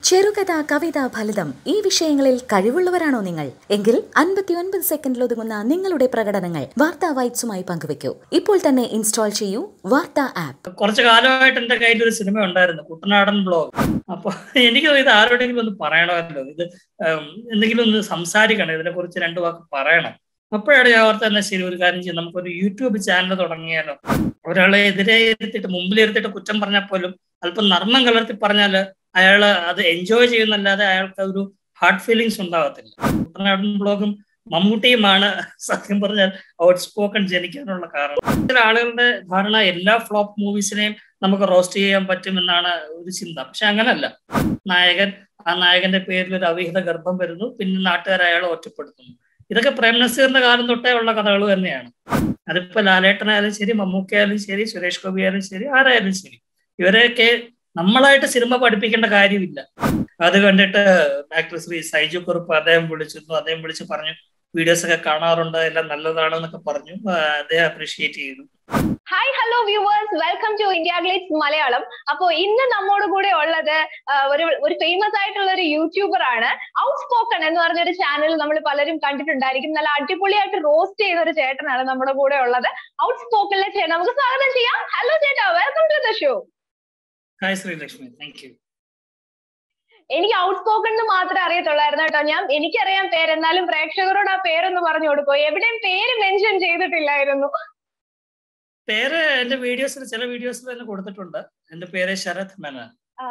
ചെറുകഥ കവിത ഫലിതം ഈ വിഷയങ്ങളിൽ കഴിവുള്ളവരാണോ നിങ്ങൾ എങ്കിൽ അൻപത്തിയൊൻപത് സെക്കൻഡിൽ ഒതുങ്ങുന്ന നിങ്ങളുടെ പ്രകടനങ്ങൾ വാർത്താ വൈറ്റ്സുമായി പങ്കുവയ്ക്കൂ ഇപ്പോൾ തന്നെ ഇൻസ്റ്റാൾ ചെയ്യൂ വാർത്താ ആപ്പ് കുറച്ചു കാലമായിട്ട് എന്റെ കയ്യിൽ ഒരു സിനിമ ഉണ്ടായിരുന്നു കുട്ടനാടൻ ബ്ലോഗ് അപ്പൊ എനിക്ക് ഇത് ആരോടെങ്കിലും ഒന്ന് പറയണമല്ലോ ഇത് ഉം, എന്തെങ്കിലും ഒന്ന് സംസാരിക്കണം ഇതിനെ കുറിച്ച് രണ്ടു വാക്ക് പറയണം അപ്പോഴാണ് ഞാൻ ഓർത്ത് തന്നെ ശരി ഒരു കാര്യം ചെയ്യും നമുക്കൊരു യൂട്യൂബ് ചാനൽ തുടങ്ങിയാലോ ഒരാളെ എതിരെ ഇരുത്തിയിട്ട് മുമ്പിൽ ഇരുത്തിയിട്ട് കുറ്റം പറഞ്ഞാൽ പോലും അല്പം നർമ്മം കലർത്തി പറഞ്ഞാൽ അയാൾ അത് എൻജോയ് ചെയ്യുന്നല്ലാതെ അയാൾക്ക് ഒരു ഹാർട്ട് ഫീലിങ്സ് ഉണ്ടാവത്തില്ല കുട്ടനാടൻ ബ്ലോഗും മമ്മൂട്ടിയുമാണ് സത്യം പറഞ്ഞാൽ ഔട്ട് സ്പോക്കൺ ജനിക്കാനുള്ള കാരണം ചില ആളുകളുടെ ധാരണ എല്ലാ ഫ്ലോപ്പ് മൂവീസിനെയും നമുക്ക് റോസ്റ്റ് ചെയ്യാൻ പറ്റുമെന്നാണ് ഒരു ചിന്ത പക്ഷെ അങ്ങനല്ല നായകൻ ആ നായകന്റെ പേരിൽ ഒരു അവിഹിത ഗർഭം വരുന്നു പിന്നെ നാട്ടുകാർ അയാളെ ഒറ്റപ്പെടുത്തുന്നു ഇതൊക്കെ പ്രേം നസീറിന്റെ കാലം തൊട്ടേ ഉള്ള കഥകൾ തന്നെയാണ് അതിപ്പോ ലാലേട്ടനായാലും ശരി മമ്മൂക്കയായാലും ശരി സുരേഷ് ഗോപി ആയാലും ശരി ആരായാലും ശരി ഇവരെയൊക്കെ നമ്മളായിട്ട് സിനിമ പഠിപ്പിക്കേണ്ട കാര്യമില്ല അത് കണ്ടിട്ട് ആക്ടർ ശ്രീ സൈജു കുറുപ്പ് അദ്ദേഹം വിളിച്ചിരുന്നു അദ്ദേഹം വിളിച്ച് പറഞ്ഞു വീഡിയോസ് ഒക്കെ കാണാറുണ്ട് എല്ലാം നല്ലതാണെന്നൊക്കെ പറഞ്ഞു ആ, അദ്ദേഹം അപ്രീഷിയേറ്റ് ചെയ്തു hi hello viewers welcome to IndiaGlitz Malayalam അപ്പോ ഇന്ന് നമ്മോട് കൂടെ ഉള്ളത് ആ, ഒരു ഒരു ഫേമസ് ആയിട്ടുള്ള ഒരു യൂട്യൂബർ ആണ് ഔട്ട് സ്പോക്കൺ എന്ന് പറഞ്ഞൊരു ചാനൽ നമ്മൾ പലരും കണ്ടിട്ടുണ്ടായിരിക്കും നല്ല അടിപൊളിയായിട്ട് റോസ്റ്റ് ചെയ്ത ഒരു ചേട്ടനാണ് നമ്മുടെ കൂടെ ഉള്ളത് ഔട്ട് സ്പോക്കണിലെ ചേട്ടൻ നമുക്ക് സ്വാഗതം ചെയ്യാം ഹലോ ചേട്ടാ welcome to the show hi Sreelakshmi thank you എനിക്ക് ഔട്ട് സ്പോക്കൺ എന്ന് മാത്രമേ അറിയത്തുള്ളായിരുന്നു കേട്ടോ ഞാൻ എനിക്കറിയാം പേര് എന്നാലും പ്രേക്ഷകരോട് ആ പേരൊന്ന് പറഞ്ഞു കൊടുക്കോ എവിടെയും പേര് മെൻഷൻ ചെയ്തിട്ടില്ലായിരുന്നു പേര് എന്റെ വീഡിയോസിൽ ചില വീഡിയോസിൽ തന്നെ കൊടുത്തിട്ടുണ്ട് എന്റെ പേര് ശരത് മേനൻ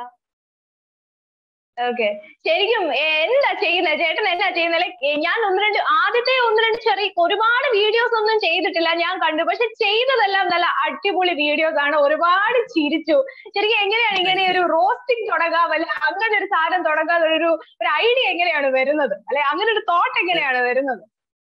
ഓക്കെ ശരിക്കും ഏ, എന്താ ചെയ്യുന്നത് ചേട്ടൻ എന്താ ചെയ്യുന്നത് ലൈക്ക് ഞാൻ ഒന്ന് രണ്ട് ആദ്യത്തെ ഒന്ന് രണ്ട് ചെറിയ ഒരുപാട് വീഡിയോസ് ഒന്നും ചെയ്തിട്ടില്ല ഞാൻ കണ്ടു പക്ഷെ ചെയ്തതെല്ലാം നല്ല അടിപൊളി വീഡിയോസ് ആണ് ഒരുപാട് ചിരിച്ചു ശരിക്കും എങ്ങനെയാണ് ഇങ്ങനെ ഒരു റോസ്റ്റിംഗ് തുടങ്ങാം അല്ലെ അങ്ങനെ ഒരു സാധനം തുടങ്ങാൻ ഒരു ഒരു ഐഡിയ എങ്ങനെയാണ് വരുന്നത് അല്ലെ അങ്ങനെ ഒരു തോട്ട് എങ്ങനെയാണ് വരുന്നത്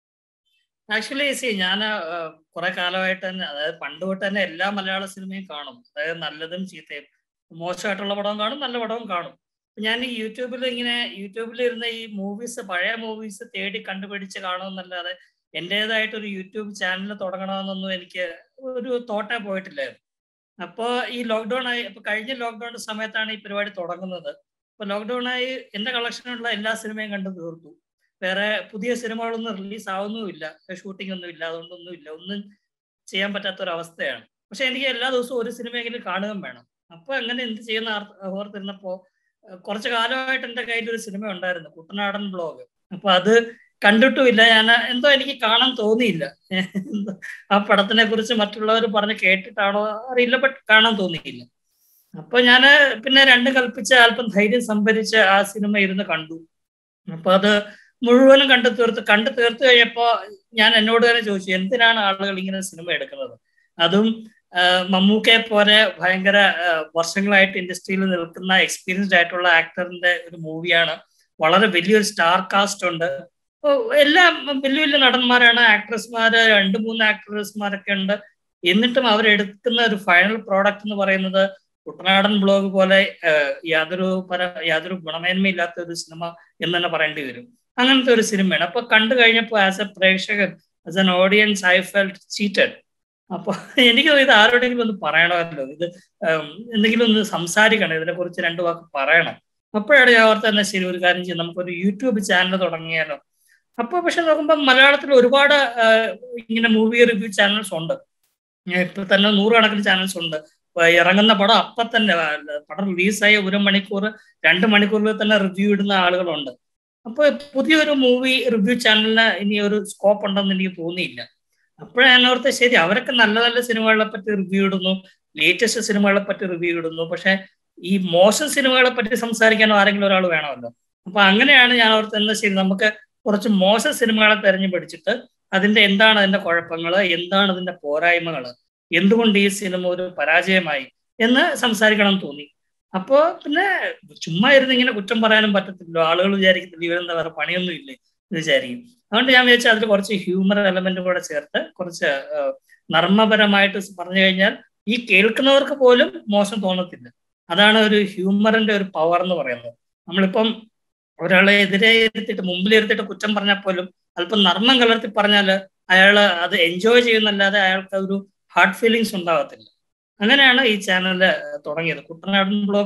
ആക്ച്വലി സി ഞാൻ കുറെ കാലമായിട്ട് തന്നെ അതായത് പണ്ട് തൊട്ട് തന്നെ എല്ലാ മലയാള സിനിമയും കാണും അതായത് നല്ലതും ചീത്തയും മോശമായിട്ടുള്ള പടവും കാണും നല്ല പടവും കാണും ഞാൻ ഈ യൂട്യൂബിൽ ഇങ്ങനെ യൂട്യൂബിൽ ഇരുന്ന ഈ മൂവീസ് പഴയ മൂവീസ് തേടി കണ്ടുപിടിച്ച് കാണുമെന്നല്ലാതെ എൻ്റെതായിട്ട് ഒരു യൂട്യൂബ് ചാനൽ തുടങ്ങണമെന്നൊന്നും എനിക്ക് ഒരു തോട്ടേ പോയിട്ടില്ലായിരുന്നു അപ്പോൾ ഈ ലോക്ക്ഡൗൺ ആയി ഇപ്പൊ കഴിഞ്ഞ ലോക്ക്ഡൗൺ സമയത്താണ് ഈ പരിപാടി തുടങ്ങുന്നത് അപ്പൊ ലോക്ക്ഡൗൺ ആയി എന്റെ കളക്ഷനുള്ള എല്ലാ സിനിമയും കണ്ടു തീർത്തു വേറെ പുതിയ സിനിമകളൊന്നും റിലീസ് ആവുന്നുമില്ല ഷൂട്ടിംഗ് ഒന്നും ഇല്ല അതുകൊണ്ടൊന്നും ഇല്ല ഒന്നും ചെയ്യാൻ പറ്റാത്ത ഒരു അവസ്ഥയാണ് പക്ഷെ എനിക്ക് എല്ലാ ദിവസവും ഒരു സിനിമയെങ്കിലും കാണുകയും വേണം അപ്പൊ അങ്ങനെ എന്ത് ചെയ്യുന്ന ആർ- ഓർത്തിരുന്നപ്പോ അഹ് കുറച്ച് കാലമായിട്ട് എന്റെ കയ്യിൽ ഒരു സിനിമ ഉണ്ടായിരുന്നു കുട്ടനാടൻ ബ്ലോഗ് അപ്പൊ അത് കണ്ടിട്ടുമില്ല ഞാൻ എന്തോ എനിക്ക് കാണാൻ തോന്നിയില്ല എന്തോ ആ പടത്തിനെ കുറിച്ച് മറ്റുള്ളവർ പറഞ്ഞ് കേട്ടിട്ടാണോ അറിയില്ല ബട്ട് കാണാൻ തോന്നിയില്ല അപ്പൊ ഞാന് പിന്നെ രണ്ടും കൽപ്പിച്ച് അല്പം ധൈര്യം സംഭരിച്ച് ആ സിനിമ ഇരുന്ന് കണ്ടു അപ്പൊ അത് മുഴുവനും കണ്ടു തീർത്ത് കണ്ടു തീർത്ത് കഴിഞ്ഞപ്പോ ഞാൻ എന്നോട് തന്നെ ചോദിച്ചു എന്തിനാണ് ആളുകൾ ഇങ്ങനെ സിനിമ എടുക്കുന്നത് അതും ആ, മമ്മൂക്കയെ പോലെ ഭയങ്കര ആ, വർഷങ്ങളായിട്ട് ഇൻഡസ്ട്രിയിൽ നിൽക്കുന്ന എക്സ്പീരിയൻസ്ഡ് ആയിട്ടുള്ള ആക്ടറിന്റെ ഒരു മൂവിയാണ് വളരെ വലിയൊരു സ്റ്റാർ കാസ്റ്റ് ഉണ്ട് ഓ, എല്ലാം വലിയ വലിയ നടന്മാരാണ് ആക്ട്രസ്മാര് രണ്ട് മൂന്ന് ആക്ട്രസ്മാരൊക്കെ ഉണ്ട് എന്നിട്ടും അവരെടുക്കുന്ന ഒരു ഫൈനൽ പ്രോഡക്റ്റ് എന്ന് പറയുന്നത് കുട്ടനാടൻ ബ്ലോഗ് പോലെ ആ, യാതൊരു പര യാതൊരു ഗുണമേന്മയില്ലാത്ത ഒരു സിനിമ എന്ന് തന്നെ പറയേണ്ടി വരും അങ്ങനത്തെ ഒരു സിനിമയാണ് അപ്പൊ കണ്ടു കഴിഞ്ഞപ്പോൾ ആസ് എ പ്രേക്ഷകൻ as an audience I felt cheated അപ്പൊ എനിക്ക് ഇത് ആരോടെങ്കിലും ഒന്ന് പറയണമല്ലോ ഇത് ഉം, എന്തെങ്കിലും ഒന്ന് സംസാരിക്കണം ഇതിനെ കുറിച്ച് രണ്ടു വാക്ക് പറയണം അപ്പോഴാണ് ഞാൻ ഓർത്ത് തന്നെ ശരി ഒരു കാര്യം ചെയ്യും നമുക്കൊരു യൂട്യൂബ് ചാനൽ തുടങ്ങിയാലോ അപ്പൊ പക്ഷെ നോക്കുമ്പോൾ മലയാളത്തിൽ ഒരുപാട് ആ, ഇങ്ങനെ മൂവി റിവ്യൂ ചാനൽസ് ഉണ്ട് ഇപ്പൊ തന്നെ നൂറുകണക്കിന് ചാനൽസ് ഉണ്ട് ഇപ്പൊ ഇറങ്ങുന്ന പടം അപ്പൊ തന്നെ ആ, പടം റിലീസായ ഒരു മണിക്കൂർ രണ്ട് മണിക്കൂറിൽ തന്നെ റിവ്യൂ ഇടുന്ന ആളുകളുണ്ട് അപ്പൊ പുതിയൊരു മൂവി റിവ്യൂ ചാനലിന് ഇനി ഒരു സ്കോപ്പ് ഉണ്ടെന്ന് എനിക്ക് തോന്നിയില്ല അപ്പോഴാണ് ഞാൻ ഓർത്ത് ശരി അവരൊക്കെ നല്ല നല്ല സിനിമകളെ പറ്റി റിവ്യൂ ഇടുന്നു ലേറ്റസ്റ്റ് സിനിമകളെ പറ്റി റിവ്യൂ ഇടുന്നു പക്ഷെ ഈ മോശം സിനിമകളെ പറ്റി സംസാരിക്കാനോ ആരെങ്കിലും ഒരാൾ വേണമല്ലോ അപ്പൊ അങ്ങനെയാണ് ഞാൻ ഓർത്ത് എന്നാ ശരി നമുക്ക് കുറച്ച് മോശം സിനിമകളെ തെരഞ്ഞു പിടിച്ചിട്ട് അതിന്റെ എന്താണ് അതിന്റെ കുഴപ്പങ്ങൾ എന്താണ് അതിന്റെ പോരായ്മകൾ എന്തുകൊണ്ട് ഈ സിനിമ ഒരു പരാജയമായി എന്ന് സംസാരിക്കണം എന്ന് തോന്നി അപ്പോ പിന്നെ ചുമ്മാ ഇരുന്ന് ഇങ്ങനെ കുറ്റം പറയാനും പറ്റത്തില്ലോ ആളുകൾ വിചാരിക്കത്തില്ല ഇവരെന്താ വേറെ പണിയൊന്നും ഇല്ലേ എന്ന് വിചാരിക്കും അതുകൊണ്ട് ഞാൻ വിചാരിച്ചു അതിൽ കുറച്ച് ഹ്യൂമർ എലമെന്റ് കൂടെ ചേർത്ത് കുറച്ച് ആ, നർമ്മപരമായിട്ട് പറഞ്ഞു കഴിഞ്ഞാൽ ഈ കേൾക്കുന്നവർക്ക് പോലും മോശം തോന്നത്തില്ല അതാണ് ഒരു ഹ്യൂമറിന്റെ ഒരു പവർ എന്ന് പറയുന്നത് നമ്മളിപ്പം ഒരാളെ എതിരെ ഇരുത്തിയിട്ട് മുമ്പിൽ ഇരുത്തിയിട്ട് കുറ്റം പറഞ്ഞാൽ പോലും അല്പം നർമ്മം കലർത്തി പറഞ്ഞാൽ അയാൾ അത് എൻജോയ് ചെയ്യുന്നല്ലാതെ അയാൾക്ക് ഒരു ഹാർട്ട് ഫീലിങ്സ് ഉണ്ടാകത്തില്ല അങ്ങനെയാണ് ഈ ചാനൽ തുടങ്ങിയത് കുട്ടനാടൻ ബ്ലോഗും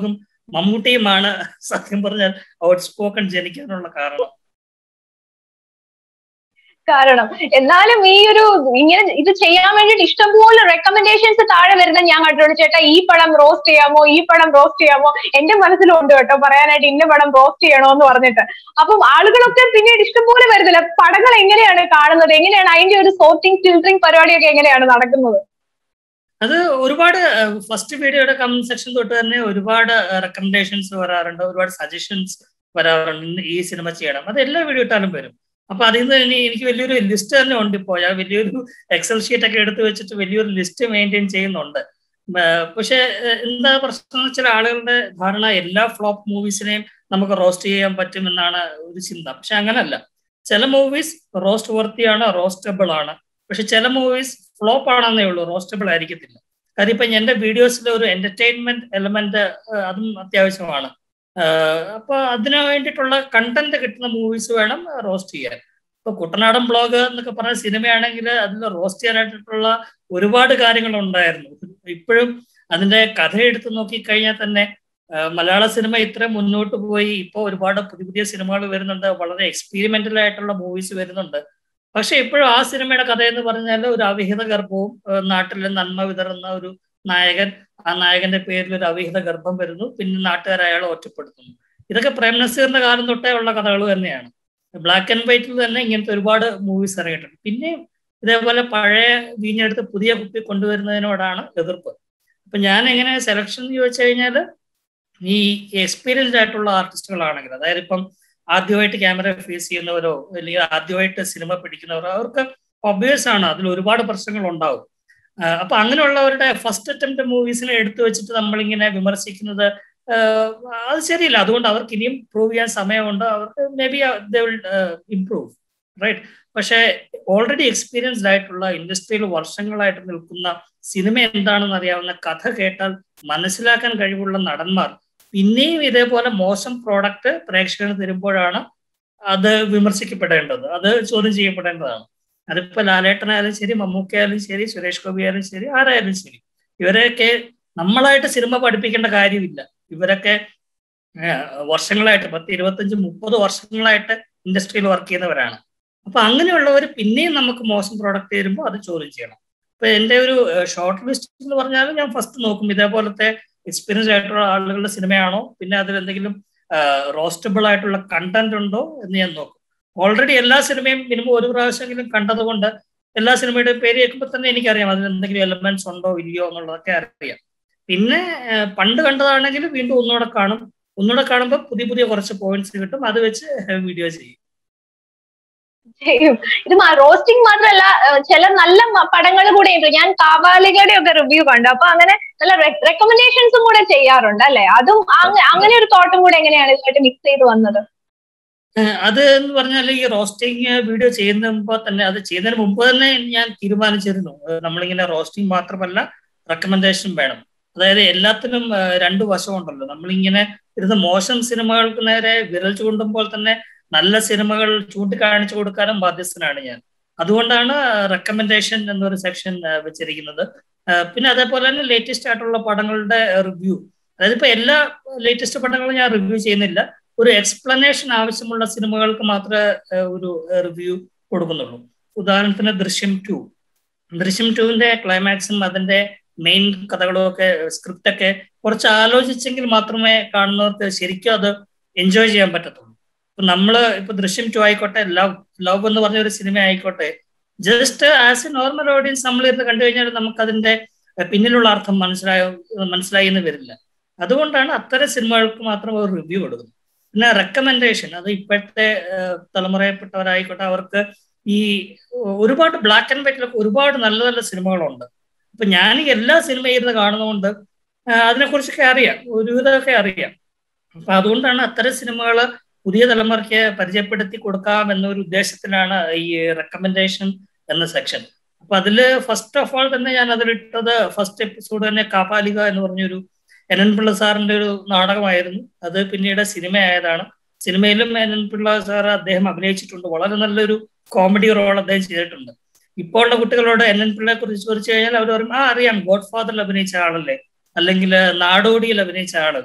മമ്മൂട്ടിയുമാണ് സത്യം പറഞ്ഞാൽ ഔട്ട് സ്പോക്കൺ ജനിക്കാനുള്ള കാരണം കാരണം എന്നാലും ഈ ഒരു ഇങ്ങനെ ഇത് ചെയ്യാൻ വേണ്ടിട്ട് ഇഷ്ടംപോലെ റെക്കമെൻഡേഷൻസ് താഴെ വരുന്ന ഞാൻ കണ്ടിട്ടുണ്ട് ചേട്ടാ ഈ പടം റോസ്റ്റ് ചെയ്യാമോ ഈ പടം റോസ്റ്റ് ചെയ്യാമോ എന്റെ മനസ്സിലുണ്ട് കേട്ടോ പറയാനായിട്ട് ഇന്ന പടം റോസ്റ്റ് ചെയ്യണോ എന്ന് പറഞ്ഞിട്ട് അപ്പം ആളുകളൊക്കെ പിന്നീട് ഇഷ്ടംപോലെ വരുന്നില്ല പടങ്ങൾ എങ്ങനെയാണ് കാണുന്നത് എങ്ങനെയാണ് അതിന്റെ ഒരു സോർട്ടിങ് ഫിൽറ്ററിങ് പരിപാടിയൊക്കെ എങ്ങനെയാണ് നടക്കുന്നത് അത് ഒരുപാട് ഫസ്റ്റ് വീഡിയോയുടെ കമന്റ് സെക്ഷൻ തൊട്ട് തന്നെ ഒരുപാട് റെക്കമെൻഡേഷൻസ് വരാറുണ്ട് ഒരുപാട് സജഷൻസ് വരാറുണ്ട് ഈ സിനിമ ചെയ്യണം അത് എല്ലാ വീഡിയോ ഇട്ടാലും വരും അപ്പൊ അതിൽ നിന്ന് ഇനി എനിക്ക് വലിയൊരു ലിസ്റ്റ് തന്നെ ഉണ്ട് ഇപ്പോൾ ഞാൻ വലിയൊരു എക്സൽ ഷീറ്റ് ഒക്കെ എടുത്തു വെച്ചിട്ട് വലിയൊരു ലിസ്റ്റ് മെയിൻറ്റെയിൻ ചെയ്യുന്നുണ്ട് പക്ഷെ എന്താ പ്രശ്നം എന്ന് വെച്ചാൽ ആളുകളുടെ ധാരണ എല്ലാ ഫ്ലോപ്പ് മൂവീസിനെയും നമുക്ക് റോസ്റ്റ് ചെയ്യാൻ പറ്റും എന്നാണ് ഒരു ചിന്ത പക്ഷെ അങ്ങനല്ല ചില മൂവീസ് റോസ്റ്റ് വർത്തിയാണ് റോസ്റ്റബിൾ ആണ് പക്ഷെ ചില മൂവീസ് ഫ്ലോപ്പ് ആണെന്നേ ഉള്ളൂ റോസ്റ്റബിൾ ആയിരിക്കത്തില്ല കാര്യം ഇപ്പൊ എന്റെ വീഡിയോസിൽ ഒരു എന്റർടൈൻമെന്റ് എലമെന്റ് അതും അത്യാവശ്യമാണ് അപ്പൊ അതിനു വേണ്ടിയിട്ടുള്ള കണ്ടന്റ് കിട്ടുന്ന മൂവീസ് വേണം റോസ്റ്റ് ചെയ്യാൻ ഇപ്പൊ കുട്ടനാടൻ ബ്ലോഗ് എന്നൊക്കെ പറഞ്ഞ സിനിമയാണെങ്കിൽ അതിൽ റോസ്റ്റ് ചെയ്യാനായിട്ടുള്ള ഒരുപാട് കാര്യങ്ങൾ ഉണ്ടായിരുന്നു ഇപ്പോഴും അതിന്റെ കഥ എടുത്ത് നോക്കിക്കഴിഞ്ഞാൽ തന്നെ മലയാള സിനിമ ഇത്ര മുന്നോട്ട് പോയി ഇപ്പോൾ ഒരുപാട് പുതിയ പുതിയ സിനിമകൾ വരുന്നുണ്ട് വളരെ എക്സ്പീരിമെന്റൽ ആയിട്ടുള്ള മൂവീസ് വരുന്നുണ്ട് പക്ഷെ ഇപ്പോഴും ആ സിനിമയുടെ കഥ എന്ന് പറഞ്ഞാൽ ഒരു അവിഹിത ഗർഭവും നാട്ടിലെ നന്മ വിതറുന്ന ഒരു നായകൻ ആ നായകന്റെ പേരിൽ ഒരു അവിഹിത ഗർഭം വരുന്നു പിന്നെ നാട്ടുകാർ അയാളെ ഒറ്റപ്പെടുത്തുന്നു ഇതൊക്കെ പ്രേം നസീറിന്റെ കാലം തൊട്ടേ ഉള്ള കഥകൾ തന്നെയാണ് ബ്ലാക്ക് ആൻഡ് വൈറ്റിൽ തന്നെ ഇങ്ങനത്തെ ഒരുപാട് മൂവീസ് ഇറങ്ങിയിട്ടുണ്ട് പിന്നെയും ഇതേപോലെ പഴയ വീഞ്ഞെടുത്ത് പുതിയ കുപ്പി കൊണ്ടുവരുന്നതിനോടാണ് എതിർപ്പ് അപ്പൊ ഞാൻ എങ്ങനെ സെലക്ഷൻ എന്ന് ചോദിച്ചു കഴിഞ്ഞാൽ ഈ എക്സ്പീരിയൻസ്ഡ് ആയിട്ടുള്ള ആർട്ടിസ്റ്റുകളാണെങ്കിൽ അതായത് ഇപ്പം ആദ്യമായിട്ട് ക്യാമറ ഫേസ് ചെയ്യുന്നവരോ അല്ലെങ്കിൽ ആദ്യമായിട്ട് സിനിമ പിടിക്കുന്നവരോ അവർക്ക് ഒബ്വിയസ് ആണ് അതിൽ ഒരുപാട് പ്രശ്നങ്ങൾ ഉണ്ടാവും അപ്പൊ അങ്ങനെയുള്ളവരുടെ ഫസ്റ്റ് അറ്റംപ്റ്റ് മൂവീസിനെ എടുത്തു വെച്ചിട്ട് നമ്മളിങ്ങനെ വിമർശിക്കുന്നത് അത് ശരിയില്ല അതുകൊണ്ട് അവർക്ക് ഇനിയും പ്രൂവ് ചെയ്യാൻ സമയമുണ്ട് അവർക്ക് maybe they will improve right പക്ഷേ ഓൾറെഡി എക്സ്പീരിയൻസ്ഡ് ആയിട്ടുള്ള ഇൻഡസ്ട്രിയിൽ വർഷങ്ങളായിട്ട് നിൽക്കുന്ന സിനിമ എന്താണെന്ന് അറിയാവുന്ന കഥ കേട്ടാൽ മനസ്സിലാക്കാൻ കഴിവുള്ള നടന്മാർ പിന്നെയും ഇതേപോലെ മോശം പ്രോഡക്റ്റ് പ്രേക്ഷകന് തരുമ്പോഴാണ് അത് വിമർശിക്കപ്പെടേണ്ടത് അത് ചോദ്യം ചെയ്യപ്പെടേണ്ടതാണ് അതിപ്പോ ലാലേട്ടനായാലും ശരി മമ്മൂക്കയായാലും ശരി സുരേഷ് ഗോപി ആയാലും ശരി ആരായാലും ശരി ഇവരെയൊക്കെ നമ്മളായിട്ട് സിനിമ പഠിപ്പിക്കേണ്ട കാര്യമില്ല ഇവരൊക്കെ വർഷങ്ങളായിട്ട് പത്ത് ഇരുപത്തഞ്ച് മുപ്പത് വർഷങ്ങളായിട്ട് ഇൻഡസ്ട്രിയിൽ വർക്ക് ചെയ്യുന്നവരാണ് അപ്പൊ അങ്ങനെയുള്ളവർ പിന്നെയും നമുക്ക് മോശം പ്രോഡക്റ്റ് തരുമ്പോൾ അത് ചോദ്യം ചെയ്യണം ഇപ്പൊ എന്റെ ഒരു ഷോർട്ട് ലിസ്റ്റ് എന്ന് പറഞ്ഞാൽ ഞാൻ ഫസ്റ്റ് നോക്കും ഇതേപോലത്തെ എക്സ്പീരിയൻസ് ആയിട്ടുള്ള ആളുകളുടെ സിനിമയാണോ പിന്നെ അതിൽ എന്തെങ്കിലും റോസ്റ്റബിൾ ആയിട്ടുള്ള കണ്ടന്റ് ഉണ്ടോ എന്ന് ഞാൻ നോക്കും ഓൾറെഡി എല്ലാ സിനിമയും മിനിമം ഒരു പ്രാവശ്യമെങ്കിലും കണ്ടതുകൊണ്ട് എല്ലാ സിനിമയുടെയും പേര് കേൾക്കുമ്പോൾ തന്നെ എനിക്കറിയാം അതിൽ എന്തെങ്കിലും എലമെന്റ്സ് ഉണ്ടോ ഇല്ലയോ എന്നുള്ളതൊക്കെ അറിയാം പിന്നെ പണ്ട് കണ്ടതാണെങ്കിൽ വീണ്ടും ഒന്നുകൂടെ കാണും ഒന്നുകൂടെ കാണുമ്പോൾ പുതിയ പുതിയ കുറച്ച് പോയിന്റ്സ് കിട്ടും അത് വെച്ച് വീഡിയോ ചെയ്യും ചെയ്യും ഇത് റോസ്റ്റിംഗ് മാത്രമല്ല ചില നല്ല പടങ്ങൾ കൂടെ ഉണ്ട് ഞാൻ കാവാലികയുടെ ഒക്കെ റിവ്യൂ കണ്ടു അപ്പൊ അങ്ങനെ നല്ല റെക്കമെൻഡേഷൻസും കൂടെ ചെയ്യാറുണ്ട് അല്ലെ അതും അങ്ങനെ ഒരു തോട്ടം കൂടെ എങ്ങനെയാണ് ഇതുമായിട്ട് മിക്സ് ചെയ്ത് വന്നത് അത് എന്ന് പറഞ്ഞാൽ ഈ റോസ്റ്റിംഗ് വീഡിയോ ചെയ്യുന്ന മുമ്പ് തന്നെ അത് ചെയ്യുന്നതിന് മുമ്പ് തന്നെ ഞാൻ തീരുമാനിച്ചിരുന്നു നമ്മളിങ്ങനെ റോസ്റ്റിംഗ് മാത്രമല്ല റെക്കമെൻഡേഷൻ വേണം അതായത് എല്ലാത്തിനും രണ്ടു വശമുണ്ടല്ലോ നമ്മളിങ്ങനെ ഇരുന്ന് മോശം സിനിമകൾക്ക് നേരെ വിരൽ ചൂണ്ടുമ്പോൾ തന്നെ നല്ല സിനിമകൾ ചൂണ്ടിക്കാണിച്ചു കൊടുക്കാനും ബാധ്യസ്ഥനാണ് ഞാൻ അതുകൊണ്ടാണ് റെക്കമെൻഡേഷൻ എന്നൊരു സെക്ഷൻ വെച്ചിരിക്കുന്നത് പിന്നെ അതേപോലെ തന്നെ ലേറ്റസ്റ്റ് ആയിട്ടുള്ള പടങ്ങളുടെ റിവ്യൂ അതായത് ഇപ്പൊ എല്ലാ ലേറ്റസ്റ്റ് പടങ്ങളും ഞാൻ റിവ്യൂ ചെയ്യുന്നില്ല ഒരു എക്സ്പ്ലനേഷൻ ആവശ്യമുള്ള സിനിമകൾക്ക് മാത്രമേ ഒരു റിവ്യൂ കൊടുക്കുന്നുള്ളൂ ഉദാഹരണത്തിന് ദൃശ്യം ടു ദൃശ്യം ടുവിന്റെ ക്ലൈമാക്സും അതിന്റെ മെയിൻ കഥകളും ഒക്കെ സ്ക്രിപ്റ്റ് ഒക്കെ കുറച്ച് ആലോചിച്ചെങ്കിൽ മാത്രമേ കാണുന്നവർക്ക് ശരിക്കും അത് എൻജോയ് ചെയ്യാൻ പറ്റത്തുള്ളൂ ഇപ്പൊ നമ്മള് ഇപ്പൊ ദൃശ്യം ടു ആയിക്കോട്ടെ ലവ് ലവ് എന്ന് പറഞ്ഞ ഒരു സിനിമ ആയിക്കോട്ടെ just as a normal audience നമ്മൾ ഇരുന്ന് കണ്ടു കഴിഞ്ഞാൽ നമുക്ക് അതിന്റെ പിന്നിലുള്ള അർത്ഥം മനസ്സിലായോ മനസ്സിലായി എന്ന് വരില്ല അതുകൊണ്ടാണ് അത്തരം സിനിമകൾക്ക് മാത്രം ഒരു റിവ്യൂ കൊടുക്കുന്നത് പിന്നെ റെക്കമെൻഡേഷൻ അത് ഇപ്പോഴത്തെ തലമുറയിൽപ്പെട്ടവരായിക്കോട്ടെ അവർക്ക് ഈ ഒരുപാട് ബ്ലാക്ക് ആൻഡ് വൈറ്റിലൊക്കെ ഒരുപാട് നല്ല നല്ല സിനിമകളുണ്ട് അപ്പൊ ഞാൻ എല്ലാ സിനിമയും ഇരുന്ന് കാണുന്നതുകൊണ്ട് അതിനെക്കുറിച്ചൊക്കെ അറിയാം ഒരുവിധമൊക്കെ അറിയാം അപ്പൊ അതുകൊണ്ടാണ് അത്തരം സിനിമകൾ പുതിയ തലമുറയ്ക്ക് പരിചയപ്പെടുത്തി കൊടുക്കാം എന്നൊരു ഉദ്ദേശത്തിലാണ് ഈ റെക്കമെൻഡേഷൻ എന്ന സെക്ഷൻ അപ്പൊ അതില് ഫസ്റ്റ് ഓഫ് ഓൾ തന്നെ ഞാൻ അതിലിട്ടത് ഫസ്റ്റ് എപ്പിസോഡ് തന്നെ കാപാലിക എന്ന് പറഞ്ഞൊരു എൻ എൻ പിള്ള സാറിന്റെ ഒരു നാടകമായിരുന്നു അത് പിന്നീട് സിനിമയായതാണ് സിനിമയിലും എൻ എൻ പിള്ള സാർ അദ്ദേഹം അഭിനയിച്ചിട്ടുണ്ട് വളരെ നല്ലൊരു കോമഡി റോൾ അദ്ദേഹം ചെയ്തിട്ടുണ്ട് ഇപ്പോൾ ഉള്ള കുട്ടികളോട് എൻ എൻ പിള്ളയെ കുറിച്ച് ചോദിച്ചു കഴിഞ്ഞാൽ അവർ പറയും ആ അറിയാം ഗോഡ് ഫാദറിൽ അഭിനയിച്ച ആളല്ലേ അല്ലെങ്കിൽ നാടോടിയിൽ അഭിനയിച്ച ആളല്ലേ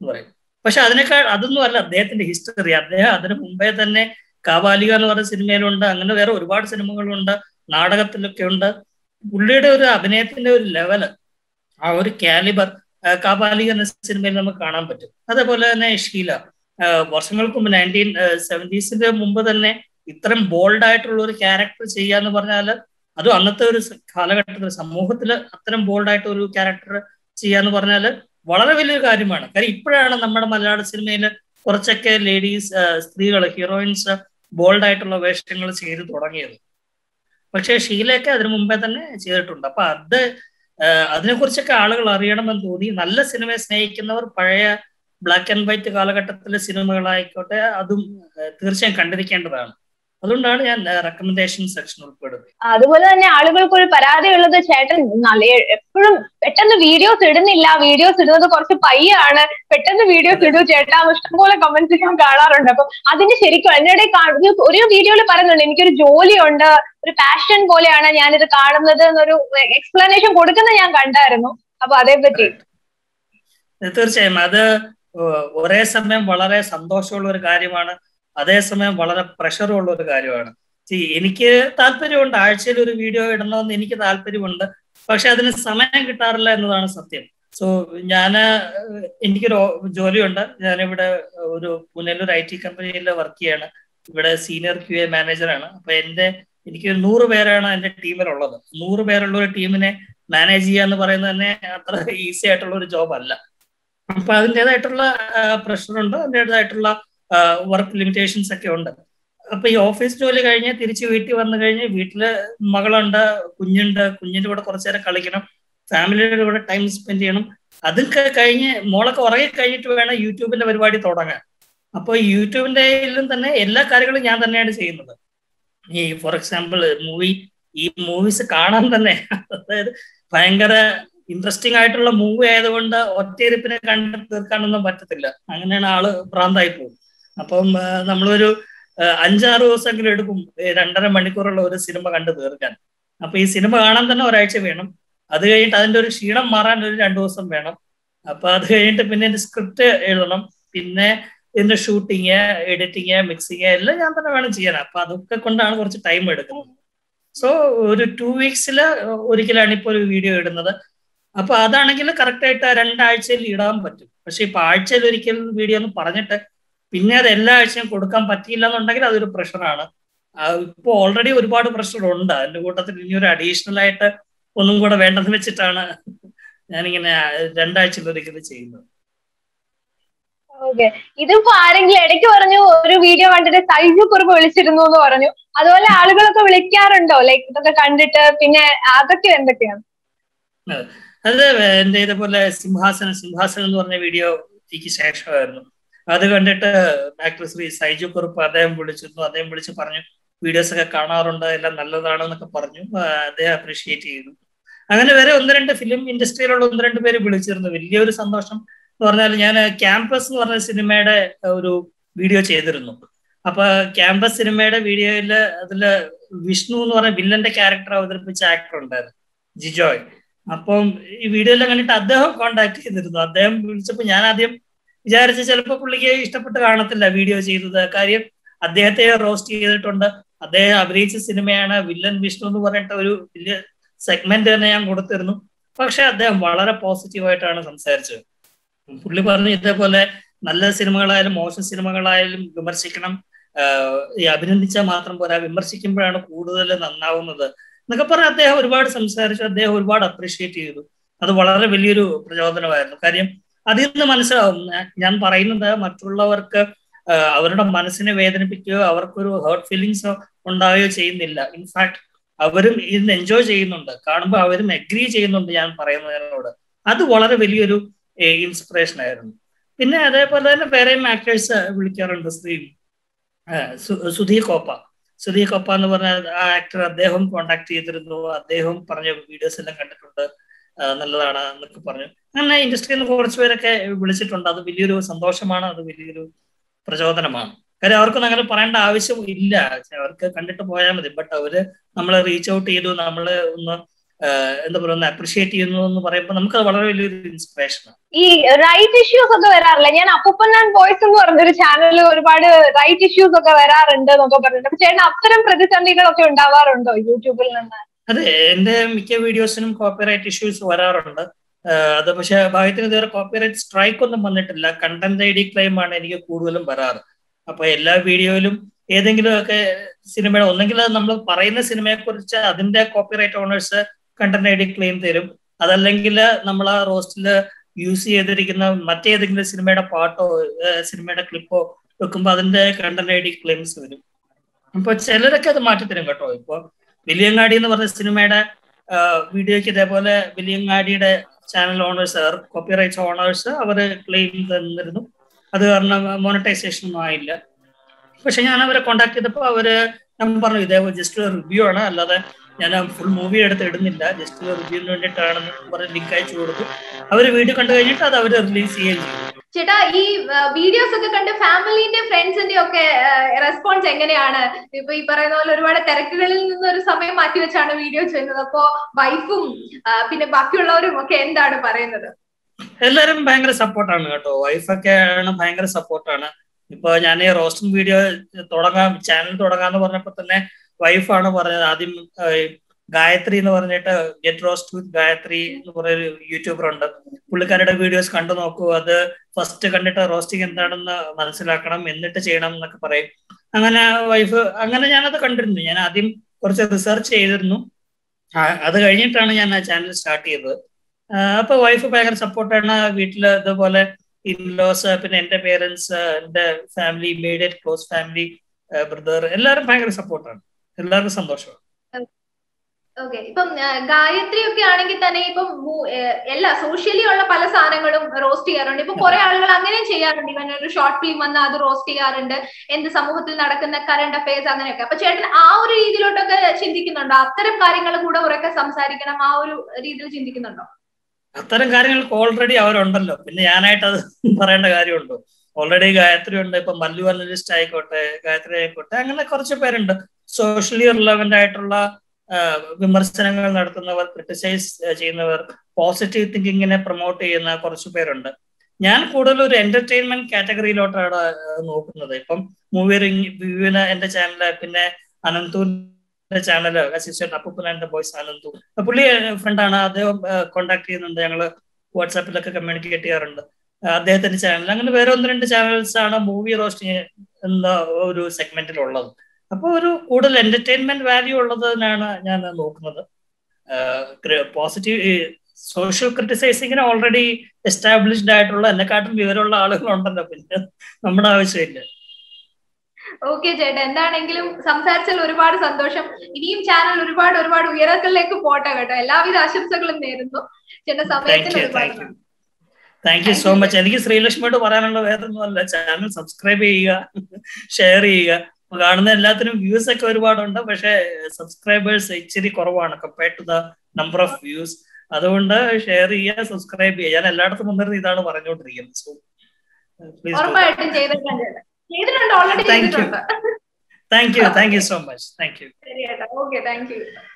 എന്ന് പറയും പക്ഷെ അതിനേക്കാൾ അതൊന്നും അല്ല അദ്ദേഹത്തിന്റെ ഹിസ്റ്ററി അദ്ദേഹം അതിനു മുമ്പേ തന്നെ കാവാലിക എന്ന് പറയുന്ന സിനിമയിലുണ്ട് അങ്ങനെ വേറെ ഒരുപാട് സിനിമകളുണ്ട് നാടകത്തിലൊക്കെ ഉണ്ട് പുള്ളിയുടെ ഒരു അഭിനയത്തിന്റെ ഒരു ലെവല് ആ ഒരു കാലിബർ കാബാലിക എന്ന സിനിമയിൽ നമുക്ക് കാണാൻ പറ്റും അതേപോലെ തന്നെ ഷീല വർഷങ്ങൾക്ക് മുമ്പ് നയൻറ്റീൻ സെവൻറ്റീസിന്റെ മുമ്പ് തന്നെ ഇത്രയും ബോൾഡ് ആയിട്ടുള്ള ഒരു ക്യാരക്ടർ ചെയ്യാന്ന് പറഞ്ഞാൽ അതും അന്നത്തെ ഒരു കാലഘട്ടത്തിൽ സമൂഹത്തിൽ അത്തരം ബോൾഡ് ആയിട്ട് ഒരു ക്യാരക്ടർ ചെയ്യാന്ന് പറഞ്ഞാൽ വളരെ വലിയൊരു കാര്യമാണ് കാര്യം ഇപ്പോഴാണ് നമ്മുടെ മലയാള സിനിമയിൽ കുറച്ചൊക്കെ ലേഡീസ് സ്ത്രീകൾ ഹീറോയിൻസ് ബോൾഡ് ആയിട്ടുള്ള വേഷങ്ങൾ ചെയ്ത് തുടങ്ങിയത് പക്ഷേ ഷീലയൊക്കെ അതിനു മുമ്പേ തന്നെ ചെയ്തിട്ടുണ്ട് അപ്പൊ അത് അതിനെക്കുറിച്ചൊക്കെ ആളുകൾ അറിയണമെന്ന് തോന്നി നല്ല സിനിമയെ സ്നേഹിക്കുന്നവർ പഴയ ബ്ലാക്ക് ആൻഡ് വൈറ്റ് കാലഘട്ടത്തിലെ സിനിമകളായിക്കോട്ടെ അതും തീർച്ചയായും കണ്ടിരിക്കേണ്ടതാണ് അതുകൊണ്ടാണ് ഞാൻ റെക്കമെൻഡേഷൻ സെക്ഷൻ ഉൾപ്പെടുന്നത് അതുപോലെ തന്നെ ആളുകൾക്ക് ഒരു പരാതി ഉള്ളത് ചേട്ടൻ നല്ല എപ്പോഴും പെട്ടെന്ന് വീഡിയോസ് ഇടുന്നില്ല വീഡിയോസ് ഇടുന്നത് കുറച്ച് പയ്യാണ് പെട്ടെന്ന് വീഡിയോസ് ഇടൂ ചേട്ടാ ഇഷ്ടംപോലെ കമന്റ്സ് ഞാൻ കാണാറുണ്ട് അപ്പൊ അതിന് ശരിക്കും അതിനിടെ ഒരു വീഡിയോയിൽ പറയുന്നുണ്ട് എനിക്കൊരു ജോലിയുണ്ട് ഒരു പാഷൻ പോലെയാണ് ഞാനിത് കാണുന്നത് എന്നൊരു എക്സ്പ്ലനേഷൻ കൊടുക്കുന്നത് ഞാൻ കണ്ടായിരുന്നു അപ്പൊ അതേപറ്റി തീർച്ചയായും അത് ഒരേ സമയം വളരെ സന്തോഷമുള്ള ഒരു കാര്യമാണ് അതേസമയം വളരെ പ്രഷറുള്ള ഒരു കാര്യമാണ് എനിക്ക് താല്പര്യമുണ്ട് ആഴ്ചയിൽ ഒരു വീഡിയോ ഇടണമെന്ന് എനിക്ക് താല്പര്യമുണ്ട് പക്ഷെ അതിന് സമയം കിട്ടാറില്ല എന്നതാണ് സത്യം സോ ഞാൻ എനിക്കൊരു ജോലിയുണ്ട് ഞാനിവിടെ ഒരു പുനെയിൽ ഒരു ഐ ടി കമ്പനിയിൽ വർക്ക് ചെയ്യാണ് ഇവിടെ സീനിയർ ക്യു എ മാനേജറാണ് അപ്പൊ എന്റെ എനിക്ക് നൂറ് പേരാണ് എന്റെ ടീമിലുള്ളത് നൂറ് പേരുള്ള ഒരു ടീമിനെ മാനേജ് ചെയ്യുക എന്ന് പറയുന്നത് തന്നെ അത്ര ഈസി ആയിട്ടുള്ള ഒരു ജോബ് അല്ല അപ്പൊ അതിൻ്റെതായിട്ടുള്ള പ്രഷറുണ്ട് അതിൻ്റെതായിട്ടുള്ള വർക്ക് ലിമിറ്റേഷൻസ് ഒക്കെ ഉണ്ട് അപ്പൊ ഈ ഓഫീസ് ജോലി കഴിഞ്ഞ് തിരിച്ച് വീട്ടിൽ വന്നു കഴിഞ്ഞ് വീട്ടില് മകളുണ്ട് കുഞ്ഞുണ്ട് കുഞ്ഞിന്റെ കൂടെ കുറച്ചു നേരം കളിക്കണം ഫാമിലിയുടെ കൂടെ ടൈം സ്പെൻഡ് ചെയ്യണം അതൊക്കെ കഴിഞ്ഞ് മോളൊക്കെ ഉറങ്ങി കഴിഞ്ഞിട്ട് വേണം യൂട്യൂബിന്റെ പരിപാടി തുടങ്ങാൻ അപ്പോൾ യൂട്യൂബിന്റെ തന്നെ എല്ലാ കാര്യങ്ങളും ഞാൻ തന്നെയാണ് ചെയ്യുന്നത് ഈ ഫോർ എക്സാമ്പിൾ മൂവി ഈ മൂവീസ് കാണാൻ തന്നെ അതായത് ഭയങ്കര ഇൻട്രസ്റ്റിംഗ് ആയിട്ടുള്ള മൂവി ആയതുകൊണ്ട് ഒറ്റയിരുപ്പിനെ കണ്ട് തീർക്കാനൊന്നും പറ്റത്തില്ല അങ്ങനെയാണ് ആള് ഭ്രാന്തായി പോകും അപ്പം നമ്മളൊരു അഞ്ചാറ് ദിവസമെങ്കിലും എടുക്കും രണ്ടര മണിക്കൂറുള്ള ഒരു സിനിമ കണ്ടു തീർക്കാൻ അപ്പൊ ഈ സിനിമ കാണാൻ തന്നെ ഒരാഴ്ച വേണം അത് കഴിഞ്ഞിട്ട് അതിന്റെ ഒരു ക്ഷീണം മാറാൻ ഒരു രണ്ടു ദിവസം വേണം അപ്പൊ അത് കഴിഞ്ഞിട്ട് പിന്നെ എന്റെ സ്ക്രിപ്റ്റ് എഴുതണം പിന്നെ ഇതിന്റെ ഷൂട്ടിങ് എഡിറ്റിങ് മിക്സിങ് എല്ലാം ഞാൻ തന്നെ വേണം ചെയ്യാൻ അപ്പൊ അതൊക്കെ കൊണ്ടാണ് കുറച്ച് ടൈം എടുക്കുന്നത് സോ ഒരു ടു വീക്സിൽ ഒരിക്കലാണ് ഇപ്പോൾ ഒരു വീഡിയോ ഇടുന്നത് അപ്പൊ അതാണെങ്കിൽ കറക്റ്റ് ആയിട്ട് രണ്ടാഴ്ചയിൽ ഇടാൻ പറ്റും പക്ഷെ ഇപ്പൊ ആഴ്ചയിൽ ഒരിക്കൽ വീഡിയോ എന്ന് പറഞ്ഞിട്ട് പിന്നെ അത് എല്ലാ ആഴ്ചയും കൊടുക്കാൻ പറ്റിയില്ല എന്നുണ്ടെങ്കിൽ അതൊരു പ്രഷറാണ് ഇപ്പൊ ഓൾറെഡി ഒരുപാട് പ്രഷർ ഉണ്ട് അതിന്റെ കൂട്ടത്തിൽ ഇനി ഒരു അഡീഷണൽ ആയിട്ട് ഒന്നും കൂടെ വേണ്ടെന്ന് വെച്ചിട്ടാണ് ഞാനിങ്ങനെ രണ്ടാഴ്ചയിൽ ഒരിക്കൽ ചെയ്യുന്നത് ഓക്കെ ഇതിപ്പോ ആരെങ്കിലും ഇടയ്ക്ക് പറഞ്ഞു ഒരു വീഡിയോ കണ്ടിട്ട് സൈജു കുറിപ്പ് വിളിച്ചിരുന്നു എന്ന് പറഞ്ഞു അതുപോലെ ആളുകളൊക്കെ വിളിക്കാറുണ്ടോ ലൈക്ക് ഇതൊക്കെ കണ്ടിട്ട് പിന്നെ അതൊക്കെ എന്തൊക്കെയാണ് അത് എന്റെ ഇതേപോലെ സിംഹാസനം സിംഹാസനം എന്ന് പറഞ്ഞ വീഡിയോ എനിക്ക് ശേഷമായിരുന്നു അത് കണ്ടിട്ട് ആക്ടർ ശ്രീ സൈജു കുറുപ്പ് അദ്ദേഹം വിളിച്ചിരുന്നു അദ്ദേഹം വിളിച്ച് പറഞ്ഞു വീഡിയോസ് ഒക്കെ കാണാറുണ്ട് എല്ലാം നല്ലതാണെന്നൊക്കെ പറഞ്ഞു അദ്ദേഹം അപ്രീഷിയേറ്റ് ചെയ്തു അങ്ങനെ വരെ ഒന്ന് രണ്ട് ഫിലിം ഇൻഡസ്ട്രിയിലുള്ള ഒന്ന് രണ്ട് പേര് വിളിച്ചിരുന്നു വലിയൊരു സന്തോഷം എന്ന് പറഞ്ഞാൽ ഞാൻ ക്യാമ്പസ് എന്ന് പറഞ്ഞ സിനിമയുടെ ഒരു വീഡിയോ ചെയ്തിരുന്നു അപ്പൊ ക്യാമ്പസ് സിനിമയുടെ വീഡിയോയിൽ അതില് വിഷ്ണു എന്ന് പറഞ്ഞ വില്ലന്റെ ക്യാരക്ടർ അവതരിപ്പിച്ച ആക്ടർ ഉണ്ടായിരുന്നു ജിജോയ് അപ്പം ഈ വീഡിയോയിലെല്ലാം കണ്ടിട്ട് അദ്ദേഹം കോണ്ടാക്ട് ചെയ്തിരുന്നു അദ്ദേഹം വിളിച്ചപ്പോൾ ഞാൻ ആദ്യം വിചാരിച്ച ചിലപ്പോൾ പുള്ളിക്ക് ഇഷ്ടപ്പെട്ട് കാണത്തില്ല വീഡിയോ ചെയ്തത് കാര്യം അദ്ദേഹത്തെ റോസ്റ്റ് ചെയ്തിട്ടുണ്ട് അദ്ദേഹം അഭിനയിച്ച സിനിമയാണ് വില്ലൻ വിഷ്ണു എന്ന് പറഞ്ഞിട്ട് ഒരു വലിയ സെഗ്മെന്റ് തന്നെ ഞാൻ കൊടുത്തിരുന്നു പക്ഷെ അദ്ദേഹം വളരെ പോസിറ്റീവായിട്ടാണ് സംസാരിച്ചത് പുള്ളി പറഞ്ഞു ഇതേപോലെ നല്ല സിനിമകളായാലും മോശം സിനിമകളായാലും വിമർശിക്കണം ഈ അഭിനന്ദിച്ചാൽ മാത്രം പോരാ വിമർശിക്കുമ്പോഴാണ് കൂടുതൽ നന്നാവുന്നത് എന്നൊക്കെ പറഞ്ഞ് അദ്ദേഹം ഒരുപാട് സംസാരിച്ചു അദ്ദേഹം ഒരുപാട് അപ്രീഷിയേറ്റ് ചെയ്തു അത് വളരെ വലിയൊരു പ്രചോദനമായിരുന്നു കാര്യം അതിൽ നിന്ന് മനസ്സിലാവും ഞാൻ പറയുന്നത് മറ്റുള്ളവർക്ക് അവരുടെ മനസ്സിനെ വേദനിപ്പിക്കുകയോ അവർക്കൊരു ഹേർട്ട് ഫീലിങ്സോ ഉണ്ടാവുകയോ ചെയ്യുന്നില്ല ഇൻഫാക്ട് അവരും ഇതിന് എൻജോയ് ചെയ്യുന്നുണ്ട് കാണുമ്പോൾ അവരും എഗ്രി ചെയ്യുന്നുണ്ട് ഞാൻ പറയുന്നതിനോട് അത് വളരെ വലിയൊരു ഇൻസ്പിറേഷൻ ആയിരുന്നു പിന്നെ അതേപോലെ തന്നെ വേറെയും ആക്ടേഴ്സ് വിളിക്കാറുണ്ട് സ്ത്രീ സുധീർ കോപ്പ സുധീർ കോപ്പ എന്ന് പറഞ്ഞ ആ ആക്ടർ അദ്ദേഹം കോണ്ടാക്ട് ചെയ്തിരുന്നു അദ്ദേഹം പറഞ്ഞ വീഡിയോസ് എല്ലാം കണ്ടിട്ടുണ്ട് നല്ലതാണ് എന്നൊക്കെ പറഞ്ഞു അങ്ങനെ ഇൻഡസ്ട്രിയിൽ നിന്ന് കുറച്ച് പേരൊക്കെ വിളിച്ചിട്ടുണ്ട് അത് വലിയൊരു സന്തോഷമാണ് അത് വലിയൊരു പ്രചോദനമാണ് കാര്യം അവർക്കൊന്നും അങ്ങനെ പറയേണ്ട ആവശ്യം ഇല്ല അവർക്ക് കണ്ടിട്ട് പോയാൽ മതി ബട്ട് അവര് നമ്മളെ റീച്ച് ഔട്ട് ചെയ്തു നമ്മള് ഒന്ന് എന്താ പറയുക അപ്രിഷിയേറ്റ് ചെയ്യുന്നു എന്ന് പറയുമ്പോൾ നമുക്ക് അത് വളരെ വലിയൊരു ഇൻസ്പിറേഷനാണ് ഈ റൈറ്റ് ഇഷ്യൂസ് ഒക്കെ വരാറില്ല ഞാൻ അപ്പൂപ്പൻ ബോയ്സ് എന്ന് പറഞ്ഞൊരു ചാനലിൽ ഒരുപാട് റൈറ്റ് ഇഷ്യൂസ് ഒക്കെ വരാറുണ്ട് എന്നൊക്കെ പറഞ്ഞിട്ട് അപ്പൊ ചേട്ടൻ അത്തരം പ്രതിസന്ധികളൊക്കെ ഉണ്ടാവാറുണ്ടോ യൂട്യൂബിൽ നിന്ന് അതെ എന്റെ മിക്ക വീഡിയോസിനും കോപ്പിറൈറ്റ് ഇഷ്യൂസ് വരാറുണ്ട് അത് പക്ഷെ ഭാഗ്യത്തിന് ഇതുവരെ കോപ്പിറൈറ്റ് സ്ട്രൈക്ക് ഒന്നും വന്നിട്ടില്ല കണ്ടന്റ് ഐ ഡി ക്ലെയിം ആണ് എനിക്ക് കൂടുതലും വരാറ് അപ്പൊ എല്ലാ വീഡിയോയിലും ഏതെങ്കിലും ഒക്കെ സിനിമയുടെ ഒന്നെങ്കിൽ നമ്മൾ പറയുന്ന സിനിമയെ കുറിച്ച് അതിന്റെ കോപ്പിറൈറ്റ് ഓണേഴ്സ് കണ്ടന്റ് ഐ ഡി ക്ലെയിം തരും അതല്ലെങ്കിൽ നമ്മൾ ആ റോസ്റ്റിൽ യൂസ് ചെയ്തിരിക്കുന്ന മറ്റേതെങ്കിലും സിനിമയുടെ പാട്ടോ സിനിമയുടെ ക്ലിപ്പോ വെക്കുമ്പോൾ അതിന്റെ കണ്ടന്റ് ഐ ഡി ക്ലെയിംസ് വരും അപ്പൊ ചിലരൊക്കെ അത് മാറ്റിത്തരും കേട്ടോ ഇപ്പൊ വിലിയങ്ങാടി എന്ന് പറഞ്ഞ സിനിമയുടെ വീഡിയോയ്ക്ക് ഇതേപോലെ വിലിയങ്ങാടിയുടെ ചാനൽ ഓണേഴ്സ് കോപ്പിറൈറ്റ്സ് ഓണേഴ്സ് അവർ ക്ലെയിം തന്നിരുന്നു അത് കാരണം മോണിറ്റൈസേഷൻ ഒന്നും ആയില്ല പക്ഷെ ഞാൻ അവരെ കോണ്ടാക്ട് ചെയ്തപ്പോൾ അവര് ഞാൻ പറഞ്ഞു ഇതേപോലെ ജസ്റ്റ് റിവ്യൂ ആണ് അല്ലാതെ ഞാൻ ഫുൾ മൂവി എടുത്ത് ഇടുന്നില്ല ജസ്റ്റ് റിവ്യൂവിന് വേണ്ടിയിട്ടാണെന്ന് പറഞ്ഞ് ലിങ്ക് അയച്ചു കൊടുത്തു അവർ വീഡിയോ കണ്ടു കഴിഞ്ഞിട്ട് അത് അവർ റിലീസ് ചെയ്യുകയും ചെയ്തു ചേട്ടാ ഈ വീഡിയോസ് ഒക്കെ കണ്ട് ഫാമിലിന്റെ ഫ്രണ്ട്സിന്റെ ഒക്കെ റെസ്പോൺസ് എങ്ങനെയാണ് ഇപ്പൊ ഈ പറയുന്ന പോലെ ഒരുപാട് തിരക്കുകളിൽ നിന്ന് ഒരു സമയം മാറ്റി വെച്ചാണ് വീഡിയോ ചെയ്യുന്നത് അപ്പോ വൈഫും പിന്നെ ബാക്കിയുള്ളവരും ഒക്കെ എന്താണ് പറയുന്നത് എല്ലാരും ഭയങ്കര സപ്പോർട്ടാണ് കേട്ടോ വൈഫൊക്കെ ആണ് ഭയങ്കര സപ്പോർട്ടാണ് ഇപ്പൊ ഞാൻ ഈ റോസ്റ്റിംഗ് വീഡിയോ തുടങ്ങാം ചാനൽ തുടങ്ങാന്ന് പറഞ്ഞപ്പോ തന്നെ വൈഫാണ് പറഞ്ഞത് ആദ്യം ഗായത്രി എന്ന് പറഞ്ഞിട്ട് ഗെറ്റ് റോസ്റ്റ് വിത്ത് ഗായത്രി എന്ന് പറയുന്ന യൂട്യൂബർ ഉണ്ട് പുള്ളിക്കാരുടെ വീഡിയോസ് കണ്ടു നോക്കൂ അത് ഫസ്റ്റ് കണ്ടിട്ട് റോസ്റ്റിംഗ് എന്താണെന്ന് മനസ്സിലാക്കണം എന്നിട്ട് ചെയ്യണം എന്നൊക്കെ പറയും അങ്ങനെ വൈഫ് അങ്ങനെ ഞാനത് കണ്ടിരുന്നു ഞാൻ ആദ്യം കുറച്ച് റിസർച്ച് ചെയ്തിരുന്നു അത് കഴിഞ്ഞിട്ടാണ് ഞാൻ ആ ചാനൽ സ്റ്റാർട്ട് ചെയ്തത് അപ്പൊ വൈഫ് ഭയങ്കര സപ്പോർട്ടാണ് വീട്ടില് ഇതുപോലെ ഇൻലോസ് പിന്നെ എന്റെ പേരൻസ് എന്റെ family immediate close family brother എല്ലാവരും ഭയങ്കര സപ്പോർട്ടാണ് എല്ലാവർക്കും സന്തോഷമാണ് ഓക്കെ ഇപ്പം ഗായത്രി ഒക്കെ ആണെങ്കിൽ തന്നെ ഇപ്പം എല്ലാ സോഷ്യലി ഉള്ള പല സാധനങ്ങളും റോസ്റ്റ് ചെയ്യാറുണ്ട് ഇപ്പൊ കുറെ ആളുകൾ അങ്ങനെ ചെയ്യാറുണ്ട് ഇവൻ ഒരു ഷോർട്ട് ഫിലിം വന്നാൽ അത് റോസ്റ്റ് ചെയ്യാറുണ്ട് എന്ത് സമൂഹത്തിൽ നടക്കുന്ന കറണ്ട് അഫയേഴ്സ് അങ്ങനെയൊക്കെ അപ്പൊ ചേട്ടൻ ആ ഒരു രീതിയിലോട്ടൊക്കെ ചിന്തിക്കുന്നുണ്ടോ അത്തരം കാര്യങ്ങൾ കൂടെ കുറെയൊക്കെ സംസാരിക്കണം ആ ഒരു രീതിയിൽ ചിന്തിക്കുന്നുണ്ടോ അത്തരം കാര്യങ്ങൾക്ക് ഓൾറെഡി അവരുണ്ടല്ലോ പിന്നെ ഞാനായിട്ട് അത് പറയേണ്ട കാര്യമുണ്ടോ ഓൾറെഡി ഗായത്രി ഉണ്ട് ഇപ്പൊ മല്ലു അനലിസ്റ്റ് ആയിക്കോട്ടെ ഗായത്രി ആയിക്കോട്ടെ അങ്ങനെ കുറച്ച് പേരുണ്ട് സോഷ്യലി റിലവന്റ് ആയിട്ടുള്ള വിമർശനങ്ങൾ നടത്തുന്നവർ ക്രിട്ടിസൈസ് ചെയ്യുന്നവർ പോസിറ്റീവ് തിങ്കിങ്ങിനെ പ്രൊമോട്ട് ചെയ്യുന്ന കുറച്ച് പേരുണ്ട് ഞാൻ കൂടുതൽ ഒരു എന്റർടൈൻമെന്റ് കാറ്റഗറിയിലോട്ടാണ് നോക്കുന്നത് ഇപ്പം മൂവി റിവ്യൂവിന് എന്റെ ചാനല് പിന്നെ അനന്തൂരിന്റെ ചാനല് അസിസ്റ്റന്റ് അപ്പൂപ്പനാന്റെ ബോയ്സ് അനന്തു പുള്ളി ഫ്രണ്ടാണ് അദ്ദേഹം കോണ്ടാക്ട് ചെയ്യുന്നുണ്ട് ഞങ്ങള് വാട്സാപ്പിലൊക്കെ കമ്മ്യൂണിക്കേറ്റ് ചെയ്യാറുണ്ട് അദ്ദേഹത്തിന്റെ ചാനൽ അങ്ങനെ വേറെ ഒന്ന് രണ്ട് ചാനൽസ് ആണ് മൂവി റോസ്റ്റിംഗ് എന്ന ഒരു സെഗ്മെന്റിലുള്ളത് അപ്പോൾ ഒരു കൂടുതൽ എന്റർടൈൻമെന്റ് വാല്യൂ ഉള്ളതിനാണ് ഞാൻ നോക്കുന്നത് പോസിറ്റീവ് സോഷ്യൽ ക്രിട്ടിസൈസിങ്ങിന് ഓൾറെഡി എസ്റ്റാബ്ലിഷ്ഡ് ആയിട്ടുള്ള എന്നെക്കാട്ടും വിവരമുള്ള ആളുകളുണ്ടല്ലോ പിന്നെ നമ്മുടെ ആവശ്യമില്ല ഓക്കെ ചേട്ടാ എന്താണെങ്കിലും സംസാരിച്ചാൽ ഒരുപാട് സന്തോഷം ഇനിയും ചാനൽ ഒരുപാട് ഒരുപാട് ഉയരങ്ങളിലേക്ക് പോട്ടെ കേട്ടോ എല്ലാവിധ ആശംസകളും നേരുന്നു ചേട്ടാ സമയത്തിന് ഒരുപാട് താങ്ക് യു സോ മച്ച് എനിക്ക് ശ്രീലക്ഷ്മിയോട് പറയാനുള്ള വേറൊന്നുമല്ല ചാനൽ സബ്സ്ക്രൈബ് ചെയ്യുക ഷെയർ ചെയ്യുക കാണുന്ന എല്ലാത്തിനും വ്യൂസ് ഒക്കെ ഒരുപാടുണ്ട് പക്ഷെ സബ്സ്ക്രൈബേഴ്സ് ഇച്ചിരി കുറവാണ് compared to the number of views അതുകൊണ്ട് ഷെയർ ചെയ്യുക സബ്സ്ക്രൈബ് ചെയ്യുക ഞാൻ എല്ലായിടത്തും വന്നിരുന്ന് ഇതാണ് പറഞ്ഞുകൊണ്ടിരിക്കുന്നത് സോ ഉറപ്പായിട്ടും ചെയ്തിട്ടുണ്ട് ചെയ്തിട്ടുണ്ട് ഓൾറെഡി ചെയ്തിട്ടുണ്ട് thank you thank you so much thank you ശരി ചേട്ടാ ഓക്കെ താങ്ക് യു